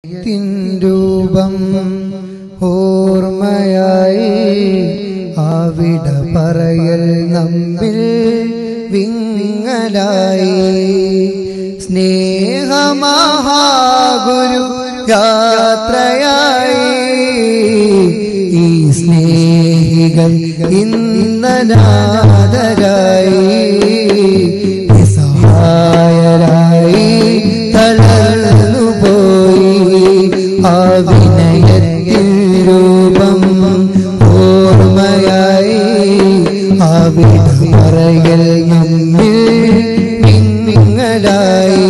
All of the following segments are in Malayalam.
തിൻ രൂപം ഓർമ്മയായി ആവിട പറയൽ നമ്മിൽ വിങ്ങലായി സ്നേഹമഹാഗുരു യാത്രയായി ഈ സ്നേഹികൾ ഇന്നനാദരായി സഹായരായി തളർന്നു പോയി ആ വിനയത്തിൻ രൂപം ഓർമ്മയായി ആ വിടമറയൽ നമ്മിൽ നിങ്ങളായി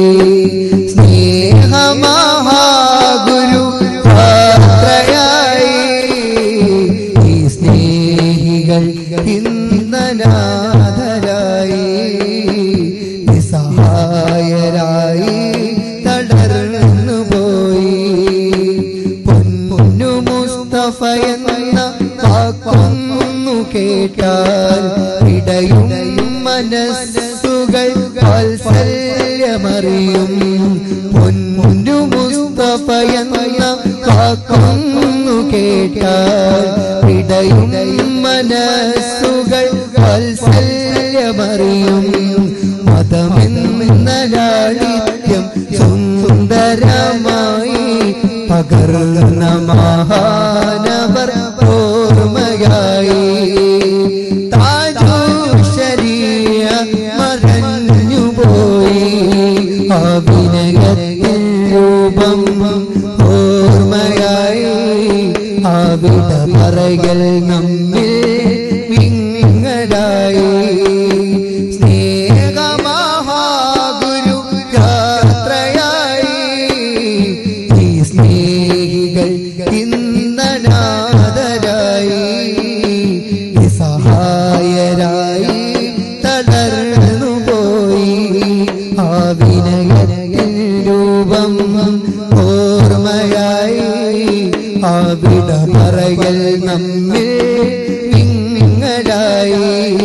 സ്നേഹമഹാഗുരു യാത്രയായി ഈ സ്നേഹികൾ ഇന്നനാഥരായി നിസ്സഹായരായി തളർന്നു പോയി പൊന്നു മുസ്തഫ എന്ന വാക്കൊന്നു കേട്ടാൽ ഇടയും മനസ്സുകൾ വാത്സല്യമറിയും പൊന്നു മുസ്തഫ എന്ന വാക്കൊന്നു കേട്ടാൽ ഇടയും മനസ്സുകൾ വാത്സല്യമറിയും മതമെന്ന ലാളിത്യം സുന്ദരമായി പകർന്ന മഹാനവർ ഓർമ്മയായി താജോശരീയ മറഞ്ഞുപോയി അഭിനയത്തിൻ രൂപം ഓർമ്മയായി അവിട പറയൽ നമ്മിൽ വിങ്ങലായി സ്നേഹമഹാഗുരു യാത്രയായി ഈ സ്നേഹികൾ ഇന്നനാദരായി സഹായരായി തളർന്നു പോയി ആ വിനയത്തിൻ രൂപം ഓർമ്മയായി ആ വിട പറയൽ നമ്മിൽ വിങ്ങലായി